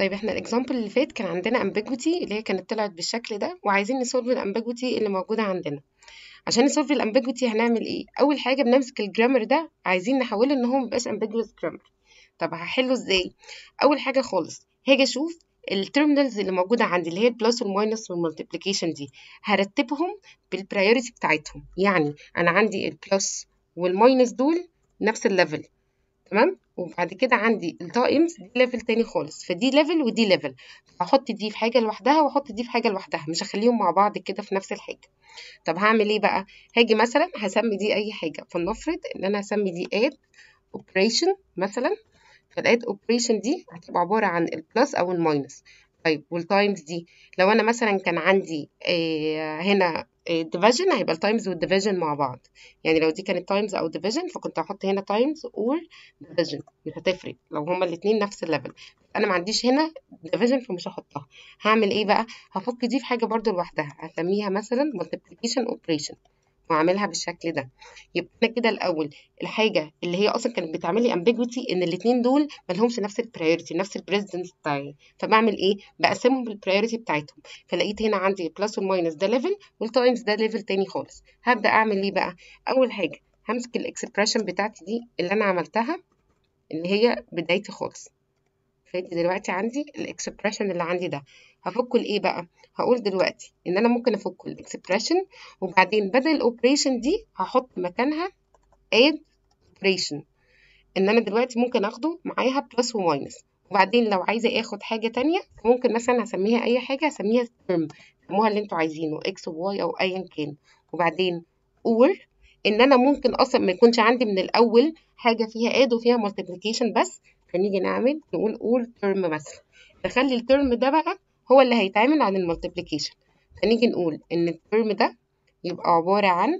طيب احنا الاكزامبل اللي فات كان عندنا ambiguity اللي هي كانت طلعت بالشكل ده وعايزين نسولف الامبيجوتي اللي موجودة عندنا عشان نسولف الامبيجوتي هنعمل ايه اول حاجة بنمسك الجرامر ده عايزين نحوله ان هو مبقاش ambiguous grammar طب هحله ازاي اول حاجة خالص هاجي اشوف التيرمينالز اللي موجودة عندي اللي هي البلس والماينس والمالتيبليكيشن دي هرتبهم بالبرايورتي بتاعتهم يعني انا عندي البلس والماينس دول نفس الليفل تمام وبعد كده عندي التايمز دي ليفل تاني خالص فدي ليفل ودي ليفل هحط دي في حاجه لوحدها واحط دي في حاجه لوحدها مش هخليهم مع بعض كده في نفس الحاجه طب هعمل ايه بقى هاجي مثلا هسمي دي اي حاجه فلنفرض ان انا هسمي دي اد اوبريشن مثلا فالاد اوبريشن دي هتبقى عباره عن البلس او الماينس طيب والتايمز دي لو انا مثلا كان عندي آه هنا ديفيجن هيبقى التايمز والديفيجن مع بعض يعني لو دي كانت تايمز او ديفيجن فكنت هحط هنا تايمز اور ديفيجن مش هتفرق لو هما الاثنين نفس الليفل انا ما عنديش هنا ديفيجن فمش هحطها هعمل ايه بقى هفك دي في حاجه برضو لوحدها هسميها مثلا multiplication operation واعملها بالشكل ده يبقى انا كده الاول الحاجه اللي هي اصلا كانت بتعمل لي ambiguity ان الاثنين دول ما لهمش نفس البرايورتي نفس البريزدنس بتاعي فبعمل ايه بقسمهم بالبرايورتي بتاعتهم فلقيت هنا عندي البلس والماينس ده ليفل والتايمز ده ليفل تاني خالص هبدا اعمل ايه بقى اول حاجه همسك الاكسبريشن بتاعتي دي اللي انا عملتها اللي هي بدايتي خالص فادي دلوقتي عندي الاكسبريشن اللي عندي ده هفكه لايه بقى هقول دلوقتي ان انا ممكن افك الاكسبريشن وبعدين بدل الاوبريشن دي هحط مكانها add operation ان انا دلوقتي ممكن اخده معاها بلس وماينس وبعدين لو عايزه اخد حاجه تانية ممكن مثلا هسميها اي حاجه هسميها term سموها اللي انتوا عايزينه x و y او ايا كان وبعدين or ان انا ممكن اصلا ما يكونش عندي من الاول حاجه فيها add وفيها multiplication بس فنيجي نعمل نقول all term مثلا نخلي الترم ده بقى هو اللي هيتعمل عن المالتيبليكيشن فنيجي نقول ان الترم ده يبقى عبارة عن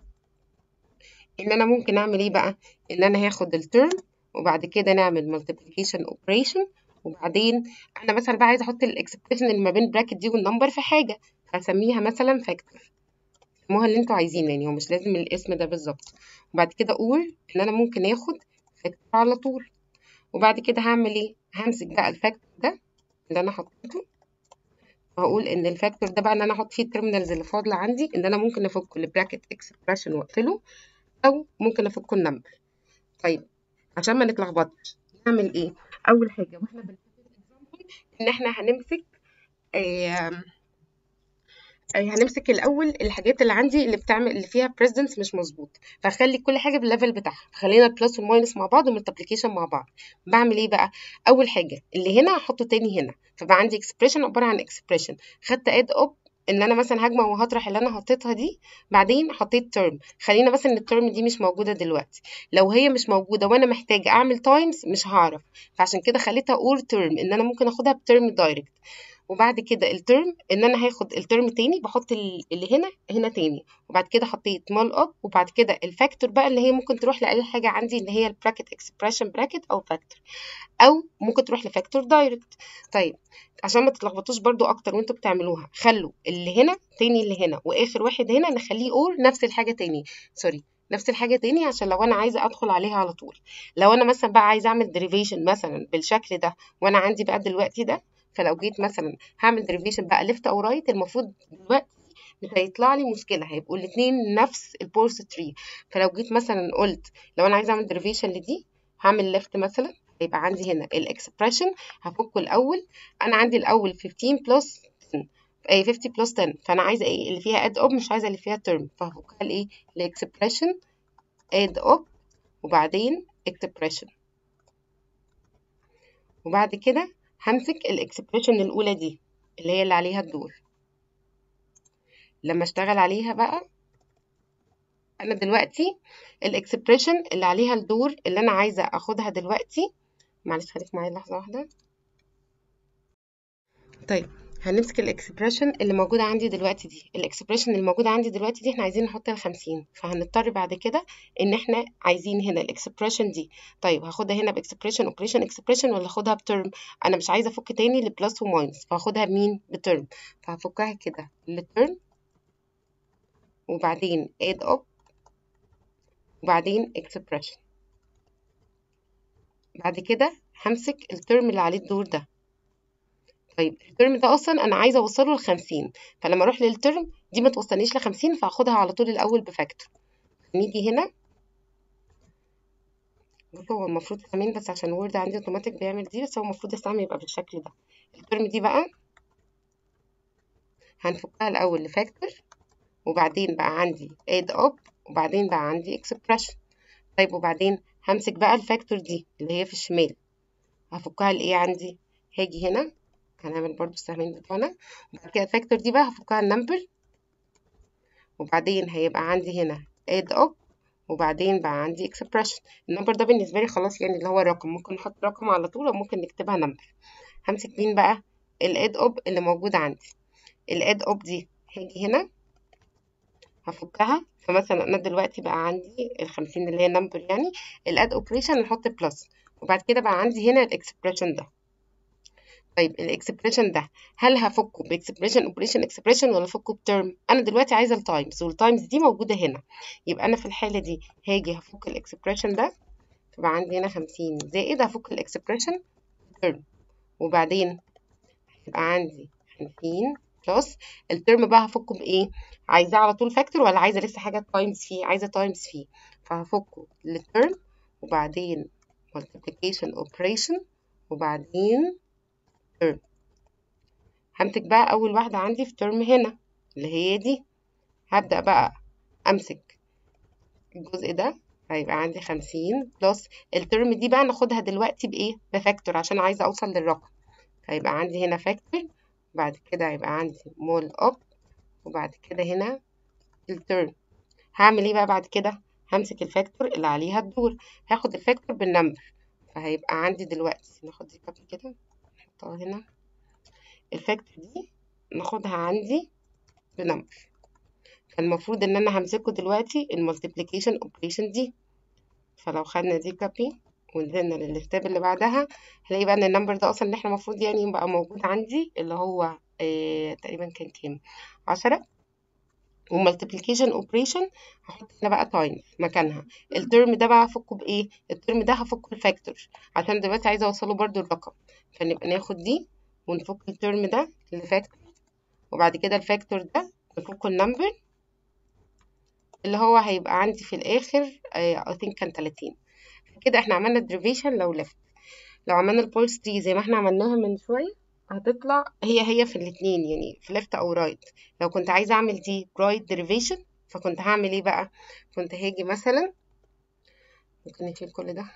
ان انا ممكن اعمل ايه بقى ان انا هاخد الترم وبعد كده نعمل multiplication operation وبعدين انا مثلا بقى عايزه احط الاكسبريشن اللي ما بين براكت دي والنمبر في حاجه فهسميها مثلا فاكتور سموها اللي انتوا عايزينه يعني هو مش لازم الاسم ده بالظبط وبعد كده اقول ان انا ممكن اخد فاكتور على طول وبعد كده هعمل ايه همسك بقى الفاكتور ده اللي انا حطيته وهقول ان الفاكتور ده بقى ان انا احط فيه التيرمينالز اللي فاضله عندي ان انا ممكن افك البراكت اكسبريشن واقفله او ممكن افك النمبر طيب عشان ما نتلخبطش نعمل ايه اول حاجه واحنا بنحط الاكزامبل ان احنا هنمسك آه هنمسك الاول الحاجات اللي عندي اللي بتعمل اللي فيها بريزدنس مش مظبوط فهخلي كل حاجه بالليفل بتاعها فخلينا البلس والماينس مع بعض والملتبليكيشن مع بعض بعمل ايه بقى اول حاجه اللي هنا هحطه تاني هنا فبقى عندي اكسبريشن عباره عن اكسبريشن خدت اد اوب ان انا مثلا هجمع وهطرح اللي انا حطيتها دي بعدين حطيت ترم خلينا مثلا ان الترم دي مش موجوده دلوقتي لو هي مش موجوده وانا محتاجه اعمل تايمز مش هعرف فعشان كده خليتها اور ترم ان انا ممكن اخدها بترم دايركت وبعد كده الترم ان انا هاخد الترم تاني بحط اللي هنا هنا تاني وبعد كده حطيت مال اب وبعد كده الفاكتور بقى اللي هي ممكن تروح لاي حاجه عندي اللي هي البراكت اكسبريشن براكت او فاكتور او ممكن تروح لفاكتور دايركت طيب عشان ما تتلخبطوش برضو اكتر وانتوا بتعملوها خلوا اللي هنا تاني اللي هنا واخر واحد هنا نخليه اور نفس الحاجه تاني سوري نفس الحاجه تاني عشان لو انا عايزه ادخل عليها على طول لو انا مثلا بقى عايزه اعمل ديريفيشن مثلا بالشكل ده وانا عندي بقى دلوقتي ده فلو جيت مثلا هعمل ديريفيشن بقى ليفت او رايت المفروض دلوقتي مش هيطلع لي مشكله هيبقوا الاثنين نفس البورس تري فلو جيت مثلا قلت لو انا عايزه اعمل ديريفيشن لدي هعمل ليفت مثلا هيبقى عندي هنا الاكسبريشن هفكه الاول انا عندي الاول 15 بلس 10 اي 50 بلس 10 فانا عايزه ايه اللي فيها اد اوب مش عايزه اللي فيها ترم فهفكها لايه الاكسبريشن اد اوب وبعدين اكسبريشن وبعد كده همسك الاكسبريشن الاولى دي اللي هي اللي عليها الدور لما اشتغل عليها بقى انا دلوقتي الاكسبريشن اللي عليها الدور اللي انا عايزه اخدها دلوقتي معلش خليك معايا لحظه واحده طيب هنمسك الاكسبريشن اللي موجوده عندي دلوقتي دي الاكسبريشن اللي موجوده عندي دلوقتي دي احنا عايزين نحط ال 50 فهنضطر بعد كده ان احنا عايزين هنا الاكسبريشن دي طيب هاخدها هنا باكسبريشن اوبريشن اكسبريشن ولا اخدها بترم انا مش عايزه افك تاني لبلس وماينس فهاخدها بمين بترم فهفكها كده للترم وبعدين add up وبعدين expression بعد كده همسك الترم اللي عليه الدور ده طيب الترم ده اصلا انا عايزه اوصله لخمسين فلما اروح للترم دي ما توصلنيش لخمسين فهاخدها على طول الاول بفاكتور نيجي هنا بصوا هو المفروض كمان بس عشان وورد عندي اوتوماتيك بيعمل دي بس هو المفروض السهم يبقى بالشكل ده الترم دي بقى هنفكها الاول لفاكتور وبعدين بقى عندي add up وبعدين بقى عندي expression طيب وبعدين همسك بقى الفاكتور دي اللي هي في الشمال هفكها لايه عندي هاجي هنا هنعمل برضو السهمين بتوعنا وبعد كده الفاكتور دي بقى هفكها النمبر وبعدين هيبقى عندي هنا add up وبعدين بقى عندي expression النمبر ده بالنسبة لي خلاص يعني اللي هو الرقم ممكن نحط رقم على طول أو ممكن نكتبها نمبر همسك مين بقى الاد up اللي موجود عندي الاد up دي هاجي هنا هفكها فمثلا أنا دلوقتي بقى عندي الخمسين اللي هي نمبر يعني الاد اوبريشن نحط بلس وبعد كده بقى عندي هنا الاكسبريشن ده طيب الاكسبريشن ده هل هفكه باكسبريشن اوبريشن اكسبريشن ولا افكه بترم انا دلوقتي عايزه التايمز والتايمز دي موجوده هنا يبقى انا في الحاله دي هاجي هفك الاكسبريشن ده فبقى عندي هنا خمسين زائد هفك الاكسبريشن ترم وبعدين هيبقى عندي خمسين بلس الترم بقى هفكه بايه عايزاه على طول فاكتور ولا عايزه لسه حاجه تايمز فيه عايزه تايمز فيه فهفكه للترم وبعدين multiplication operation وبعدين term همسك بقى أول واحدة عندي في term هنا اللي هي دي هبدأ بقى أمسك الجزء ده هيبقى عندي خمسين بلس الترم دي بقى ناخدها دلوقتي بإيه؟ بفاكتور عشان عايزة أوصل للرقم فيبقى عندي هنا فاكتور بعد كده هيبقى عندي مول أب وبعد كده هنا الترم هعمل ايه بقى بعد كده همسك الفاكتور اللي عليها الدور هاخد الفاكتور بالنمبر فهيبقى عندي دلوقتي ناخد دي كوبي كده نحطها هنا الفاكتور دي ناخدها عندي بنمبر فالمفروض ان انا همسكه دلوقتي المالتيبليكيشن اوبريشن دي فلو خدنا دي كوبي ونزلنا للستاب اللي بعدها هنلاقي بقى ان النمبر ده اصلا اللي احنا المفروض يعني يبقى موجود عندي اللي هو اه تقريبا كان كام عشرة والمالتيبليكيشن اوبريشن هحط هنا بقى تايمز مكانها الترم ده بقى هفكه بايه الترم ده هفكه الفاكتور عشان دلوقتي عايزه اوصله برضو الرقم فنبقى ناخد دي ونفك الترم ده لفاكتور وبعد كده الفاكتور ده نفكه النمبر اللي هو هيبقى عندي في الاخر اي ثينك كان 30 كده احنا عملنا الدريفيشن لو لفت لو عملنا البولس تري زي ما احنا عملناها من شويه هتطلع هي هي في الاتنين يعني في ليفت او رايت لو كنت عايزه اعمل دي رايت ديريفيشن فكنت هعمل ايه بقى كنت هاجي مثلا ممكن نشيل كل ده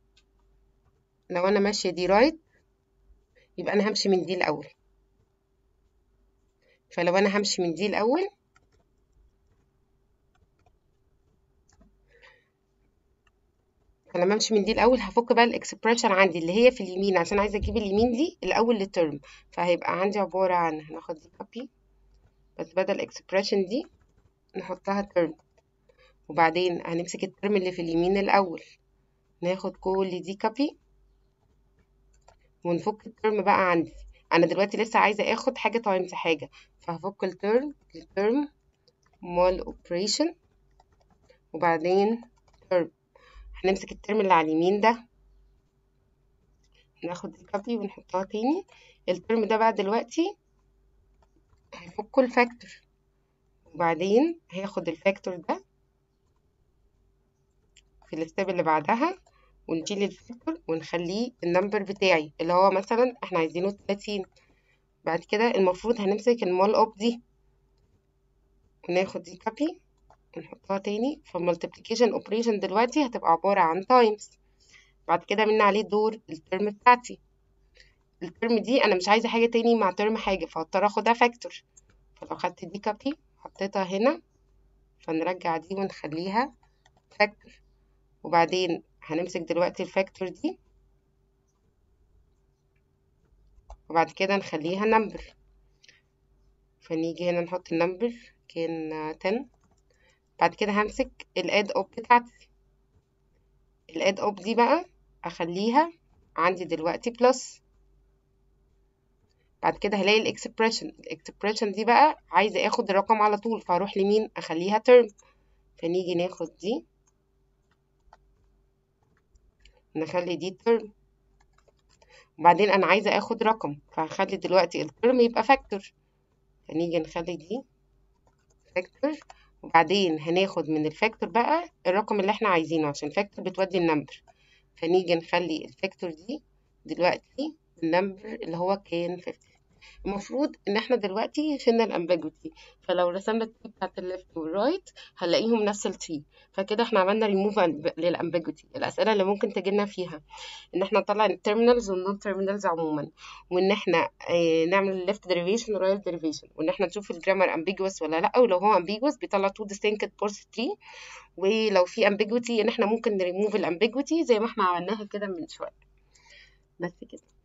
لو انا ماشيه دي رايت يبقى انا همشي من دي الاول فلو انا همشي من دي الاول فلما امشي من دي الاول هفك بقى الاكسبريشن عندي اللي هي في اليمين عشان عايزه اجيب اليمين دي الاول للترم فهيبقى عندي عباره عن هناخد دي كوبي بس بدل اكسبريشن دي نحطها ترم وبعدين هنمسك الترم اللي في اليمين الاول ناخد كل دي كوبي ونفك الترم بقى عندي انا دلوقتي لسه عايزه اخد حاجه تايمز حاجه فهفك الترم الترم مال اوبريشن وبعدين ترم هنمسك الترم اللي على اليمين ده ناخد دي كوبي ونحطها تاني الترم ده بقى دلوقتي هيفكوا الفاكتور وبعدين هاخد الفاكتور ده في الستيب اللي بعدها ونشيل الفاكتور ونخليه النمبر بتاعي اللي هو مثلا احنا عايزينه تلاتين بعد كده المفروض هنمسك المال اوب دي وناخد دي كوبي ونحطها تاني فالمالتيبليكيشن اوبريشن دلوقتي هتبقى عبارة عن تايمز بعد كده من عليه دور الترم بتاعتي الترم دي انا مش عايزة حاجة تاني مع ترم حاجة فهضطر اخدها فاكتور فلو خدت دي كوبي حطيتها هنا فنرجع دي ونخليها فاكتور وبعدين هنمسك دلوقتي الفاكتور دي وبعد كده نخليها نمبر فنيجي هنا نحط النمبر كان 10 بعد كده همسك الاد اوب بتاعتي الاد اوب دي بقى اخليها عندي دلوقتي بلس بعد كده هلاقي الاكسبريشن الاكسبريشن دي بقى عايزه اخد الرقم على طول فهروح لمين اخليها ترم فنيجي ناخد دي نخلي دي ترم وبعدين انا عايزه اخد رقم فهخلي دلوقتي الترم يبقى فاكتور فنيجي نخلي دي فاكتور وبعدين هناخد من الفاكتور بقى الرقم اللي احنا عايزينه عشان فاكتور بتودي النمبر فنيجي نخلي الفاكتور دي دلوقتي النمبر اللي هو كان 50 المفروض ان احنا دلوقتي شلنا الامبيجوتي فلو رسمنا التري بتاعت الليفت والرايت هنلاقيهم نفس التري فكده احنا عملنا ريموف للامبيجوتي الاسئله اللي ممكن تجيلنا فيها ان احنا نطلع التيرمينالز والنون تيرمينالز عموما وان احنا اه نعمل الليفت ديريفيشن والرايت ديريفيشن وان احنا نشوف الجرامر امبيجوس ولا لا ولو هو امبيجوس بيطلع تو distinct بورس تري ولو في امبيجوتي ان احنا ممكن نريموف الامبيجوتي زي ما احنا عملناها كده من شويه بس كده